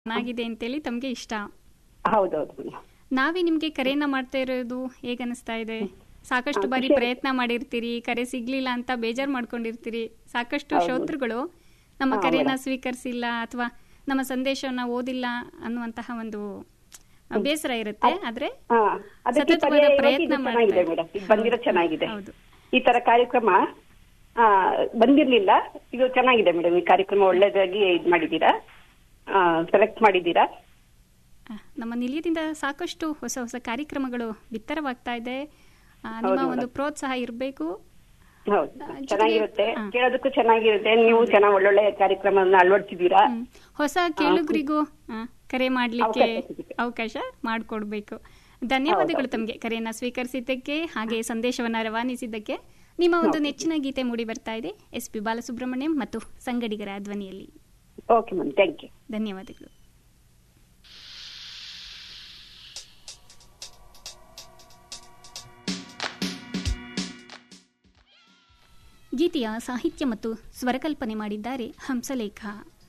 ಚೆನ್ನಾಗಿದೆ ಅಂತೇಳಿ ತಮಗೆ ಇಷ್ಟ ಹೌದೌದು ಮೇಡಮ್ ನಾವೇ ನಿಮ್ಗೆ ಕರೆಯನ್ನ ಮಾಡ್ತಾ ಇರೋದು ಹೇಗ್ ಅನಿಸ್ತಾ ಇದೆ ಸಾಕಷ್ಟು ಬಾರಿ ಪ್ರಯತ್ನ ಮಾಡಿರ್ತೀರಿ ಕರೆ ಸಿಗ್ಲಿಲ್ಲ ಅಂತ ಬೇಜಾರ್ ಮಾಡ್ಕೊಂಡಿರ್ತೀರಿ ಸಾಕಷ್ಟು ಶ್ರೋತೃಗಳು ನಮ್ಮ ಕರೆಯನ್ನ ಸ್ವೀಕರಿಸಿಲ್ಲ ಅಥವಾ ನಮ್ಮ ಸಂದೇಶವನ್ನ ಓದಿಲ್ಲ ಅನ್ನುವಂತಹ ಒಂದು ಬೇಸರ ಇರುತ್ತೆ ಆದ್ರೆ ಹಾ ಅದಕ್ಕೆ ಸತತವಾದ ಪರ್ಯಾಯವಾಗಿ ಪ್ರಯತ್ನ ಇದು ಮಾಡ್ತಾ ಚೆನ್ನಾಗಿದೆ ಇದ್ದೀವಿ. ಮೇಡಮ್ ಇದು ಬಂದಿರೋ ಚೆನ್ನಾಗಿದೆ ಹೌದು ಈ ತರ ಕಾರ್ಯಕ್ರಮ ಆ, ಬಂದಿರ್ಲಿಲ್ಲ ಇದು ಚೆನ್ನಾಗಿದೆ ಮೇಡಮ್ ಈ ಕಾರ್ಯಕ್ರಮ ಒಳ್ಳೇದಾಗಿ ಇದ್ ಮಾಡಿದೀರಾ ಸೆಲೆಕ್ಟ್ ಮಾಡಿದೀರಾ ಆ, ನಮ್ಮ ನಿಲಯದಿಂದ ಸಾಕಷ್ಟು ಹೊಸ ಹೊಸ ಕಾರ್ಯಕ್ರಮಗಳು ಬಿತ್ತರವಾಗ್ತಾ ಇದೆ ಆ, ನಿಮ್ಮ ಹೌದು ಒಂದು ಪ್ರೋತ್ಸಾಹ ಇರಬೇಕು ಹೌದು ಜೊತೆಗೆ- ಚೆನ್ನಾಗಿರುತ್ತೆ ಹಾ. ಕೇಳೋದಕ್ಕೂ ಚೆನ್ನಾಗಿರುತ್ತೆ ನೀವು ಚೆನ್ನಾಗಿ ಒಳ್ಳೊಳ್ಳೆ ಕಾರ್ಯಕ್ರಮವನ್ನ ಅಳವಡಿಸಿದೀರಾ ಹೊಸ ಕೇಳುಗರಿಗೂ ಆ, ಕರೆ ಮಾಡಲಿಕ್ಕೆ ಅವಕಾಶ ಸಿಗುತ್ತೆ. ಅವಕಾಶ ಮಾಡಿಕೊಡ್ಬೇಕು ಧನ್ಯವಾದಗಳು ತಮಗೆ ಕರೆಯನ್ನ ಸ್ವೀಕರಿಸಿದ್ದಕ್ಕೆ ಹಾಗೆ ಸಂದೇಶವನ್ನ ರವಾನಿಸಿದ್ದಕ್ಕೆ ನಿಮ್ಮ ಒಂದು ನೆಚ್ಚಿನ ಗೀತೆ ಮೂಡಿ ಬರ್ತಾ ಇದೆ ಎಸ್ ಪಿ ಬಾಲಸುಬ್ರಹ್ಮಣ್ಯಂ ಮತ್ತು ಸಂಗಡಿಗರ ಧ್ವನಿಯಲ್ಲಿ ಓಕೆ ಮ್ಯಾಮ್ ಥ್ಯಾಂಕ್ ಯು ಧನ್ಯವಾದಗಳು ಗೀತೆಯ ಸಾಹಿತ್ಯ ಮತ್ತು ಸ್ವರಕಲ್ಪನೆ ಮಾಡಿದ್ದಾರೆ ಹಂಸಲೇಖ